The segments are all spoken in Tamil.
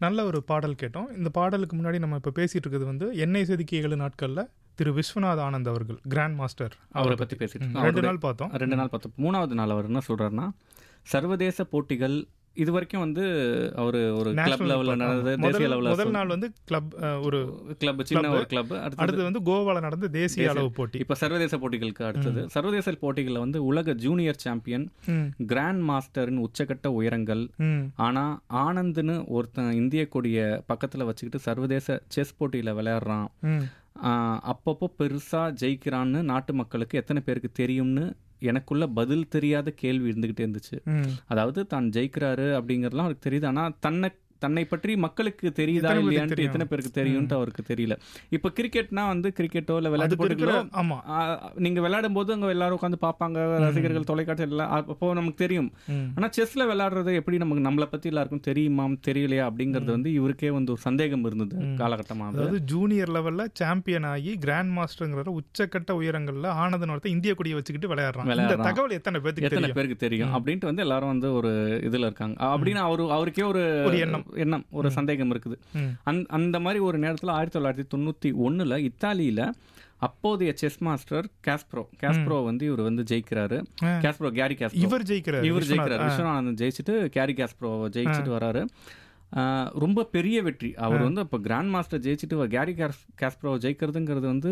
நல்ல ஒரு பாடல் கேட்டோம் இந்த பாடலுக்கு முன்னாடி நம்ம இப்போ பேசிட்டு இருக்கிறது வந்து எண்ணெய் செதுக்கி ஏழு நாட்களில் திரு விஸ்வநாத் ஆனந்த் அவர்கள் கிராண்ட் மாஸ்டர் அவரை பற்றி பேசிட்டு ம், இருக்கோம். ரெண்டு அவருடைய- நாள் பார்த்தோம் ரெண்டு நாள் பார்த்தோம் மூணாவது நாள் அவர் என்ன சொல்றாருன்னா சர்வதேச போட்டிகள் இது வரைக்கும் வந்து அவர் ஒரு கிளப் National லெவலில் பார்த்தோம். நடந்தது தேசிய முதல் முதல் லெவலில் நாள் வந்து கிளப் ஒரு கிளப் சின்ன club. ஒரு கிளப் அடுத்தது அடுத்து வந்து கோவால நடந்த தேசிய தேசிய- அளவு போட்டி இப்போ சர்வதேச போட்டிகளுக்கு அடுத்தது சர்வதேச போட்டிகளில் வந்து உலக ஜூனியர் சாம்பியன் ம், கிராண்ட் மாஸ்டரின் உச்சக்கட்ட உயரங்கள் ம், ஆனா ஆனந்த்னு ஒருத்தன் இந்திய கொடிய பக்கத்துல வச்சுக்கிட்டு சர்வதேச செஸ் போட்டியில விளையாடுறான் ம், ஆஹ் அப்பப்போ பெருசா ஜெயிக்கிறான்னு நாட்டு மக்களுக்கு எத்தனை பேருக்கு தெரியும்னு எனக்குள்ள பதில் தெரியாத கேள்வி இருந்துகிட்டே இருந்துச்சு ம். அதாவது தான் ஜெயிக்கிறாரு அப்படிங்கறதுலாம் அவருக்கு தெரியுது ஆனா தன்னை தன்னை பற்றி மக்களுக்கு தெரியுதா எத்தனை பேருக்கு இல்லையான்ட்டு தெரியும்? எத்தனை பேருக்கு தெரியும்ட்டு அவருக்கு தெரியல இப்ப கிரிக்கெட்னா வந்து கிரிக்கெட்டோ இல்ல விளையாட்டு அதுக்கு இருக்கிற போட்டிகளோ ஆமா ஆஹ் நீங்க விளையாடும் போது அங்க எல்லாரும் உட்காந்து பார்ப்பாங்க ரசிகர்கள் தொலைக்காட்சி எல்லாம் அப்போ நமக்கு தெரியும் ம், ஆனா செஸ்ல விளையாடுறது எப்படி நமக்கு நம்மளை பத்தி எல்லாருக்கும் தெரியுமா தெரியலையா அப்படிங்கிறது வந்து இவருக்கே வந்து ஒரு சந்தேகம் இருந்தது காலகட்டமா அது அதாவது ஜூனியர் லெவல்ல சாம்பியன் ஆகி கிராண்ட் மாஸ்டர்ங்கிற உச்சக்கட்ட உயரங்கள்ல ஆனந்தன் ஒருத்தன் இந்திய கொடியை வச்சுக்கிட்டு விளையாடுறான் இந்த விளையாடுறான். தகவல் எத்தனை பேத்துக்கு எத்தனை தெரியும் பேருக்கு தெரியும் அப்படின்ட்டு வந்து எல்லாரும் வந்து ஒரு இதுல இருக்காங்க அப்படின்னு அவரு அவருக்கே ஒரு ஒரு எண்ணம். எண்ணம் ஒரு சந்தேகம் இருக்குது ம், அந்த அந்த மாதிரி ஒரு நேரத்துல ஆயிரத்தி தொள்ளாயிரத்தி தொண்ணூத்தி ஒண்ணுல இத்தாலியில அப்போதைய செஸ் மாஸ்டர் காஸ்ப்ரோ காஸ்ப்ரோ வந்து இவர் வந்து ஜெயிக்கிறாரு ஆ. காஸ்ப்ரோ கேரி காஸ்ப்ரோ இவர் ஜெயிக்கிறார் இவர் ஜெயிக்கிறார் விஸ்வநாதன் ஜெயிச்சுட்டு கேரி காஸ்ப்ரோ ஜெயிச்சுட்டு வராரு ஆஹ் ரொம்ப பெரிய வெற்றி அவர் வந்து இப்போ கிராண்ட் மாஸ்டர் ஜெயிச்சுட்டு கேரி காஸ் காஸ்ப்ரோ ஜெயிக்கிறதுங்கிறது வந்து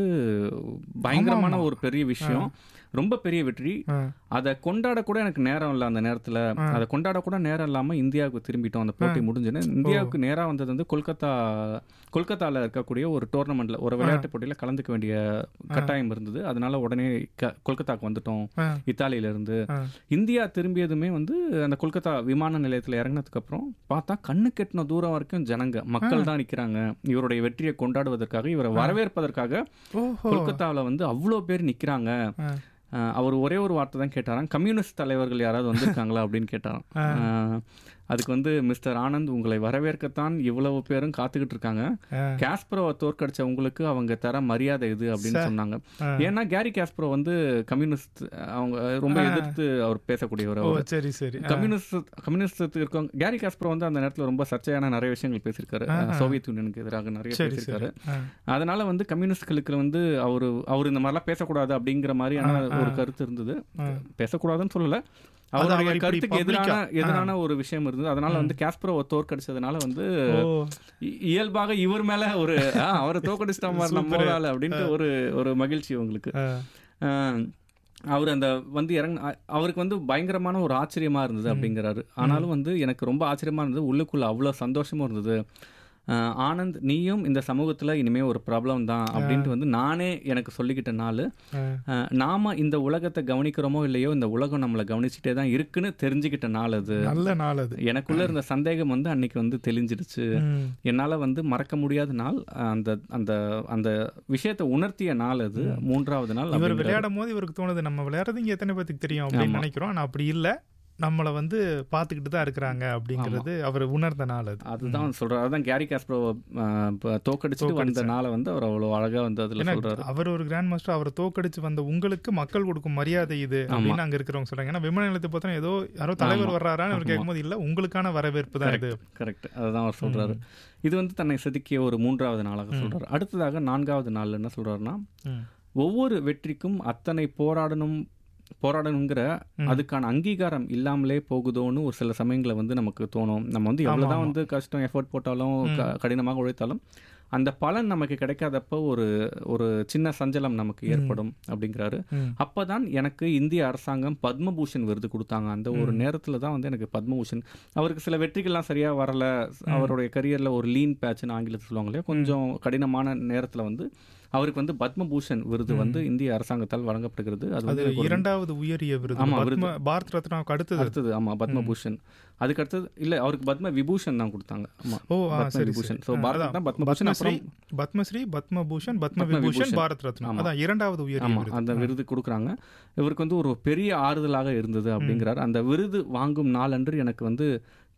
பயங்கரமான ஒரு பெரிய விஷயம் ரொம்ப பெரிய வெற்றி அதை கொண்டாட கூட எனக்கு நேரம் இல்லை அந்த நேரத்துல அதை கொண்டாட கூட நேரம் இல்லாம இந்தியாவுக்கு திரும்பிட்டோம் அந்த போட்டி முடிஞ்சுன்னு இந்தியாவுக்கு நேரா வந்தது வந்து கொல்கத்தா கொல்கத்தால இருக்கக்கூடிய ஒரு டோர்னமெண்ட்ல ஒரு விளையாட்டு போட்டியில கலந்துக்க வேண்டிய கட்டாயம் இருந்தது அதனால உடனே க- கொல்கத்தாக்கு வந்துட்டோம் ஆ. இத்தாலியில இருந்து ஆ. இந்தியா திரும்பியதுமே வந்து அந்த கொல்கத்தா விமான நிலையத்துல இறங்கினதுக்கு அப்புறம் பார்த்தா கண்ணு கெட்டின தூரம் வரைக்கும் ஜனங்க மக்கள் தான் நிக்கிறாங்க இவருடைய வெற்றியை கொண்டாடுவதற்காக இவரை வரவேற்பதற்காக ஓஹோ கொல்கத்தாவுல வந்து அவ்வளோ பேர் நிக்கிறாங்க ஆ. அஹ் அவர் ஒரே ஒரு வார்த்தை தான் கேட்டாராம் கம்யூனிஸ்ட் தலைவர்கள் யாராவது வந்திருக்காங்களா அப்படின்னு கேட்டாராம் அஹ் அதுக்கு வந்து மிஸ்டர் ஆனந்த் உங்களை வரவேற்கத்தான் இவ்வளவு பேரும் காத்துக்கிட்டு இருக்காங்க ஆ. காஸ்ப்ரோவை தோற்கடிச்ச உங்களுக்கு அவங்க தர மரியாதை இது அப்படின்னு சொன்னாங்க ஆ. ஏன்னா கேரி காஸ்ப்ரோ வந்து கம்யூனிஸ்ட் அவங்க ரொம்ப எதிர்த்து அவர் பேசக்கூடியவர் ஓ அவர் சரி சரி கம்யூனிஸ்ட் கம்யூனிஸ்ட் இருக்கவங்க கேரி காஸ்ப்ரோ வந்து அந்த நேரத்துல ரொம்ப சர்ச்சையான நிறைய விஷயங்கள் பேசியிருக்காரு அஹ் சோவியத் யூனியனுக்கு எதிராக நிறைய சரி பேசியிருக்காரு சரி ஆ. அதனால வந்து கம்யூனிஸ்ட்களுக்கு வந்து அவரு அவர் இந்த மாதிரிலாம் பேசக்கூடாது அப்படிங்கிற மாதிரியான ஒரு கருத்து இருந்தது பேசக்கூடாதுன்னு சொல்லல அவருடைய அவர் இப்படி கருத்துக்கு எதிரான public-ஆ, எதிரான ஒரு விஷயம் இருந்தது அதனால வந்து காஸ்ப்ரோவை தோற்கடிச்சதுனால வந்து ஓ இ- இயல்பாக இவர் மேல ஒரு ஆ, அவரை தோற்கடிச்சிட்டா மாதிரி நம்ம ஆளு அப்படின்ட்டு ஒரு ஒரு மகிழ்ச்சி உங்களுக்கு ஆ. ஆஹ் அவர் அந்த வந்து இறங்க அ- அவருக்கு வந்து பயங்கரமான ஒரு ஆச்சரியமா இருந்தது அப்படிங்கிறாரு ஆனாலும் வந்து எனக்கு ரொம்ப ஆச்சரியமா இருந்தது உள்ளுக்குள்ள அவ்வளோ சந்தோஷமும் இருந்தது ஆஹ் ஆனந்த் நீயும் இந்த சமூகத்துல இனிமே ஒரு ப்ராப்ளம் தான் அப்படின்ட்டு வந்து நானே எனக்கு சொல்லிக்கிட்ட நாள் ஆ. ஆஹ் நாம இந்த உலகத்தை கவனிக்கிறோமோ இல்லையோ இந்த உலகம் நம்மளை கவனிச்சுட்டே தான் இருக்குன்னு தெரிஞ்சுக்கிட்ட நாள் அது நல்ல நாள் அது எனக்குள்ள இருந்த சந்தேகம் வந்து அன்னைக்கு வந்து தெளிஞ்சிடுச்சு ம். என்னால வந்து மறக்க முடியாத நாள் அந்த அந்த அந்த விஷயத்தை உணர்த்திய நாள் அது மூன்றாவது நாள் இவர் அப்படிங்கிறாரு. விளையாடும் போது இவருக்கு தோணுது நம்ம விளையாடுறது இங்க எத்தனை பேத்துக்கு தெரியும் அப்படின்னு நினைக்கிறோம் ஆனா அப்படி இல்ல நம்மளை வந்து பார்த்துக்கிட்டு தான் இருக்கிறாங்க அப்படிங்கிறது அவர் உணர்ந்த நாள் அது அதுதான் சொல்றாரு அதான் கேரி காஸ்ப்ரோ தோக்கடிச்சுட்டு வந்த நாளை வந்து அவர் அவ்வளவு அழகா வந்து அதுல ஏன்னா சொல்றாரு அவர் ஒரு கிராண்ட் மாஸ்டர் அவரை தோக்கடிச்சு வந்த உங்களுக்கு மக்கள் கொடுக்கும் மரியாதை இது அப்படின்னு அங்க இருக்கிறவங்க சொல்றாங்க ஏன்னா விமான நிலையத்தை பார்த்தா ஏதோ யாரோ தலைவர் வர்றாரான்னு அவர் கேட்கும்போது இல்ல உங்களுக்கான வரவேற்பு தான் இது கரெக்ட் அதுதான் அவர் சொல்றாரு இது வந்து தன்னை செதுக்கிய ஒரு மூன்றாவது நாளாக சொல்றாரு அடுத்ததாக நான்காவது நாள் என்ன சொல்றாருன்னா ம். ஒவ்வொரு வெற்றிக்கும் அத்தனை போராடணும் போராடணுங்கிற அதுக்கான அங்கீகாரம் இல்லாமலே போகுதோன்னு ஒரு சில சமயங்களை வந்து நமக்கு தோணும் நம்ம வந்து எவ்வளவுதான் வந்து கஷ்டம் எஃபோர்ட் போட்டாலும் க- கடினமாக உழைத்தாலும் அந்த பலன் நமக்கு கிடைக்காதப்போ ஒரு ஒரு சின்ன சஞ்சலம் நமக்கு ஏற்படும் அப்படிங்கிறாரு ம். அப்பதான் எனக்கு இந்திய அரசாங்கம் பத்மபூஷன் விருது கொடுத்தாங்க அந்த ஒரு நேரத்துல தான் வந்து எனக்கு பத்மபூஷன் அவருக்கு சில வெற்றிகள்லாம் சரியா வரல அவருடைய கரியர்ல ஒரு லீன் பேட்ச்னு ஆங்கிலத்தில் சொல்லுவாங்க இல்லையா கொஞ்சம் கடினமான நேரத்துல வந்து அவருக்கு வந்து பத்மபூஷன் விருது வந்து இந்திய அரசாங்கத்தால் வழங்கப்படுகிறது அது அது வந்து இரண்டாவது உயரிய விருது ஆமா, பத்ம பாரத் ரத்னாவுக்கு அடுத்தது அடுத்தது ஆமா பத்மபூஷன் அதுக்கு அடுத்தது இல்ல அவருக்கு பத்ம விபூஷன் தான் கொடுத்தாங்க ஆமா ஓ ஆ, பத்ம சரி விபூஷன் சரி ஸோ ஆ, பாரத் அதான். ரத்னா பத்மபூஷன் பத்மஸ்ரீ அப்புறம் பத்மஸ்ரீ பத்மபூஷன் பத்ம விபூஷன் பாரத் ரத்னா அதான் இரண்டாவது உயரிய ஆமா விருது அந்த விருது கொடுக்குறாங்க இவருக்கு வந்து ஒரு பெரிய ஆறுதலாக இருந்தது அப்படிங்கிறார் அந்த விருது வாங்கும் நாளன்று எனக்கு வந்து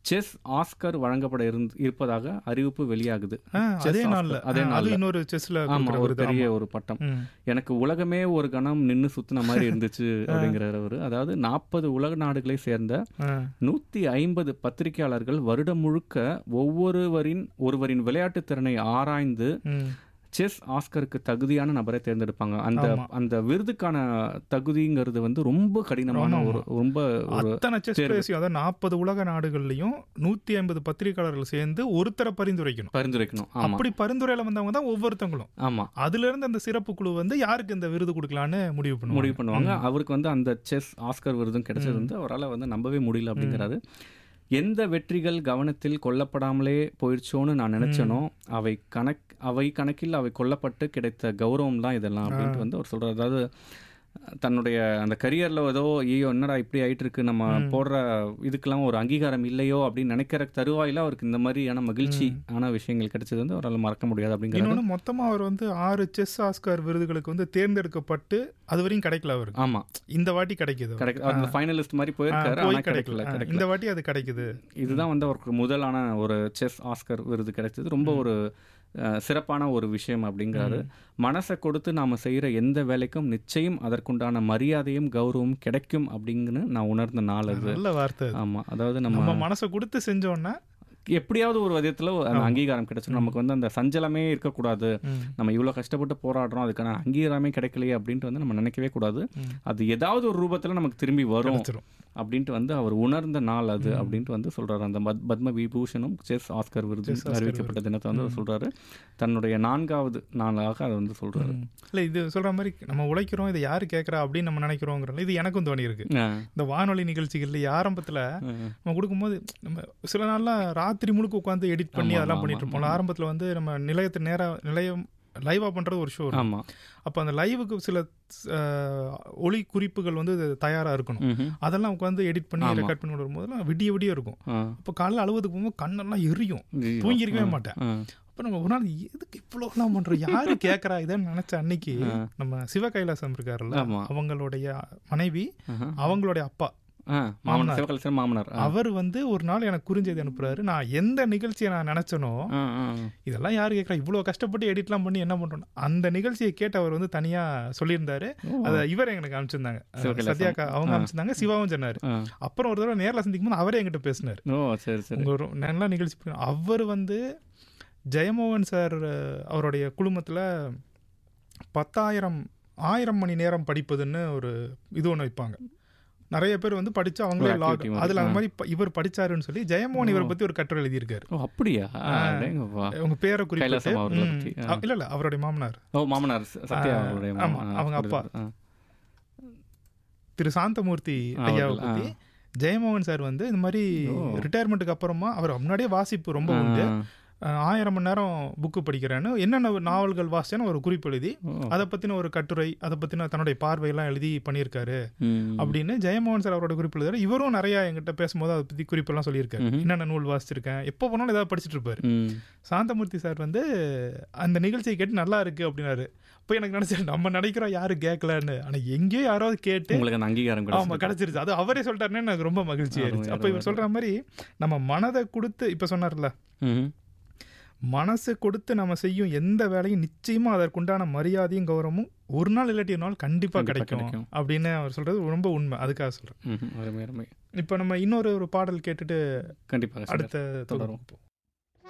செஸ் ஆஸ்கர் வழங்கப்பட இருந்து இருப்பதாக அறிவிப்பு வெளியாகுது ஆ, Chess அதே Oscar. நாள்ல அதே ஆ, அது நாள்ல. இன்னொரு செஸ்ல ஆமா ஒரு பெரிய ஒரு பட்டம் எனக்கு உலகமே ஒரு கணம் நின்னு சுத்தின மாதிரி இருந்துச்சு அப்படிங்கிறார் அவரு அதாவது நாற்பது உலக நாடுகளை சேர்ந்த நூத்தி ஐம்பது பத்திரிகையாளர்கள் வருடம் முழுக்க ஒவ்வொருவரின் ஒருவரின் விளையாட்டு திறனை ஆராய்ந்து செஸ் ஆஸ்கருக்கு தகுதியான நபரை தேர்ந்தெடுப்பாங்க அந்த ஆமா. அந்த விருதுக்கான தகுதிங்கிறது வந்து ரொம்ப கடினமான ஆமா, ஒரு ரொம்ப ஒரு அத்தனை செஸ் பிளேயர்ஸையும் அதாவது நாற்பது உலக நாடுகள்லயும் நூத்தி ஐம்பது பத்திரிகையாளர்கள் சேர்ந்து ஒருத்தரை பரிந்துரைக்கணும் பரிந்துரைக்கணும் ஆமா அப்படி பரிந்துரையில வந்தவங்க தான் ஒவ்வொருத்தவங்களும் ஆமா அதுல இருந்து அந்த சிறப்பு குழு வந்து யாருக்கு இந்த விருது கொடுக்கலான்னு முடிவு பண்ணுவாங்க முடிவு பண்ணுவாங்க அவருக்கு வந்து அந்த செஸ் ஆஸ்கர் விருதும் கிடைச்சது வந்து அவரால் வந்து நம்பவே முடியல அப்படிங்கிறாரு எந்த வெற்றிகள் கவனத்தில் கொல்லப்படாமலே போயிடுச்சோன்னு நான் நினைச்சேனோ அவை கணக் அவை கணக்கில் அவை கொல்லப்பட்டு கிடைத்த கௌரவம் தான் இதெல்லாம் அப்படின்ட்டு வந்து அவர் சொல்றாரு அதாவது தன்னுடைய அந்த கரியர்ல ஏதோ ஐயோ என்னடா இப்படி ஆயிட்டு இருக்கு நம்ம போடுற இதுக்கெல்லாம் ஒரு அங்கீகாரம் இல்லையோ அப்படின்னு நினைக்கிற தருவாயில அவருக்கு இந்த மாதிரியான மகிழ்ச்சி ஆன விஷயங்கள் கிடைச்சது வந்து அவரால் மறக்க முடியாது அப்படிங்கிறது இன்னொன்னு மொத்தமா அவர் வந்து ஆறு செஸ் ஆஸ்கார் விருதுகளுக்கு வந்து தேர்ந்தெடுக்கப்பட்டு அது வரையும் கிடைக்கல அவருக்கு ஆமா இந்த வாட்டி கிடைக்குது அவருக்கு. கிடைக்க அந்த ஃபைனலிஸ்ட் மாதிரி ஆ, போயிருக்காரு போய் ஆனா கிடைக்கல கிடைக்கல கிடைக்கல இந்த வாட்டி அது கிடைக்குது இதுதான் வந்து அவருக்கு முதலான ஒரு செஸ் ஆஸ்கர் விருது கிடைச்சது ரொம்ப ஒரு அஹ், சிறப்பான ஒரு விஷயம் அப்படிங்கிறாரு மனசை கொடுத்து நாம செய்யற எந்த வேலைக்கும் நிச்சயம் அதற்குண்டான மரியாதையும் கௌரவம் கிடைக்கும் அப்படிங்கன்னு நான் உணர்ந்த நாள் அது நல்ல வார்த்தை அது. ஆமா அதாவது நம்ம நம்ம மனசை கொடுத்து செஞ்சோம்னா எப்படியாவது ஒரு விதத்துல அந்த அங்கீகாரம் கிடைச்சிடும் நமக்கு வந்து அந்த சஞ்சலமே இருக்கக்கூடாது ம், நம்ம இவ்வளோ கஷ்டப்பட்டு போராடுறோம் அதுக்கான அங்கீகாரமே கிடைக்கலையே அப்படின்ட்டு வந்து நம்ம நினைக்கவே கூடாது ம். அது ஏதாவது ஒரு ரூபத்துல நமக்கு திரும்பி வரும் கிடைச்சிரும். அப்படின்ட்டு வந்து அவர் உணர்ந்த நாள் அது அப்படின்ட்டு வந்து சொல்றாரு அந்த பத்- பத்ம விபூஷணும் செஸ் ஆஸ்கர் விருது Oscar அறிவிக்கப்பட்ட தினத்தை வந்து அவர் சொல்றாரு தன்னுடைய நான்காவது நாளாக அதை வந்து சொல்றாரு ம். இல்ல இது சொல்ற மாதிரி நம்ம உழைக்கிறோம் இதை யாரு கேட்கறா அப்படின்னு நம்ம நினைக்கிறோங்கிறோம் இது எனக்கும் தோணி இருக்கு ஆ. இந்த வானொலி நிகழ்ச்சிகள்ல ஆரம்பத்துல ஆ. நம்ம கொடுக்கும்போது நம்ம சில நாள்லாம் ராத்திரி முழுக்க உட்காந்து எடிட் பண்ணி ஆமா, அதெல்லாம் ஆமா, பண்ணிட்டு இருப்போம் ஆரம்பத்துல வந்து நம்ம நிலையத்து நேரா நிலையம் லைவா பண்றது ஒரு ஷோ ஆமா அப்ப அந்த லைவுக்கு சில அஹ், ஒளி குறிப்புகள் வந்து தயாரா இருக்கணும் ம்ஹும். அதெல்லாம் உட்காந்து எடிட் பண்ணி ஆமா. ரெக்கார்ட் பண்ணி விடும்போதெல்லாம் விடிய விடிய இருக்கும் ஆ. அப்போ காலைல அழுவதுக்கு போகும்போது கண்ணெல்லாம் எரியும் ஐயோ. தூங்கிருக்கவே ஆ. மாட்டேன் ஆ. அப்ப நம்ம ஒரு நாள் எதுக்கு இவ்வளோலாம் பண்றோம் யாரு கேட்கறா இதன்னு நினைச்ச அன்னைக்கு ஆ. நம்ம சிவ கைலாசம் இருக்காருல்ல ஆமா. அவங்களுடைய மனைவி ஆஹா. அவங்களுடைய அப்பா ஆ, மாமனார் சிவகலசன் மாமனார் ஆ. அவர் வந்து ஒரு நாள் எனக்கு குறிஞ்செய்தி அனுப்புறாரு நான் எந்த நிகழ்ச்சியை நான் நினைச்சனோ ஆ, ஆ, இதெல்லாம் யாரு கேட்கறா இவ்வளவு கஷ்டப்பட்டு எடிட்லாம் பண்ணி என்ன பண்றோம் அந்த நிகழ்ச்சியை கேட்டு அவர் வந்து தனியா சொல்லியிருந்தாரு ஓ. அத இவர் எனக்கு அனுப்பிச்சிருந்தாங்க சிவகைலாசம். சத்யாக்கா அவங்க அனுப்பிச்சிருந்தாங்க சிவாவும் சொன்னாரு ஆ. அப்புறம் ஒரு தடவை நேர்ல சந்திக்கும் போது அவரே என்கிட்ட பேசினாரு ஓ சரி சரி உங்க ஒரு நல்ல நிகழ்ச்சி பண்ணி- அவர் வந்து ஜெயமோகன் சார் அஹ், அவருடைய குழுமத்துல பத்தாயிரம் ஆயிரம் மணி நேரம் படிப்பதுன்னு ஒரு இது ஒன்று வைப்பாங்க நிறைய பேர் வந்து படிச்சு அவங்களே ஒரு லாக் activity மாதிரி. அதுல அந்த மாதிரி ப- இவர் படிச்சாருன்னு சொல்லி ஜெயமோகன் இவரை பத்தி ஒரு கட்டுரை எழுதியிருக்காரு ஓ அப்படியா அடேங்கப்பா. உங்க பேரை குறிப்பிட்டு கைலாசம் அவர்களை ம், பத்தி, ஆ. அ- இல்ல இல்ல அவருடைய மாமனார் ஓ மாமனார் ச- சத்யா அவருடைய ஆமா, மாமனார். அவங்க புரியுது. அப்பா. ஆ. திரு சாந்தமூர்த்தி ஆ, ஐயாவை அவர்கள், பத்தி ஜெயமோகன் சார் வந்து இந்த மாதிரி ரிட்டையர்மெண்ட்டுக்கு அப்புறமா அவர் முன்னாடியே வாசிப்பு ரொம்ப உண்டு ஆ. அஹ், ஆயிரம் மணி நேரம் புக்கு படிக்கிறேன்னு என்னென்ன நாவல்கள் வாசிச்சேன்னு ஒரு குறிப்பு எழுதி ஓ. அதை பத்தின ஒரு கட்டுரை அதை பத்தின தன்னுடைய பார்வையெல்லாம் எழுதி பண்ணியிருக்காரு ம். அப்படின்னு ஜெயமோகன் சார் அவரோட குறிப்பு எழுதுறாரு இவரும் நிறைய எங்கிட்ட பேசும்போது அதை பத்தி குறிப்பெல்லாம் சொல்லியிருக்காரு ம்ஹும். என்னென்ன நூல் வாசிச்சிருக்கேன் எப்போ போனாலும் ஏதாவது படிச்சிட்டு இருப்பாரு ம். சாந்தமூர்த்தி சார் வந்து அந்த நிகழ்ச்சியை கேட்டு நல்லா இருக்கு அப்படின்னாரு அப்போ எனக்கு நினைச்சேன் நம்ம நினைக்கிறோம் யாரு கேட்கலன்னு ஆனா எங்கேயோ யாராவது கேட்டு உங்களுக்கு அந்த அங்கீகாரம் ஆமா கிடைச்சிருக்கு. கிடைச்சிருச்சு அது அவரே சொல்லிட்டாருன்னு எனக்கு ரொம்ப மகிழ்ச்சி ஆயிருச்சு அருமை, அப்ப இவர் அருமை. சொல்ற மாதிரி நம்ம மனதை கொடுத்து இப்ப சொன்னார்ல ம்ஹும். மனசு கொடுத்து நம்ம செய்யும் எந்த வேலையும் நிச்சயமா அதற்குண்டான மரியாதையும் கௌரவமும் ஒரு நாள் இல்லாட்டி ஒரு நாள் கண்டிப்பா கண்டிப்பா கிடைக்கும் கிடைக்கும். அப்படின்னு அவர் சொல்றது ரொம்ப உண்மை அதுக்காக சொல்றேன் ம்ஹும். அருமை அருமை இப்ப நம்ம இன்னொரு ஒரு பாடல் கேட்டுட்டு கண்டிப்பாக அடுத்த தொடரும். தொடரும்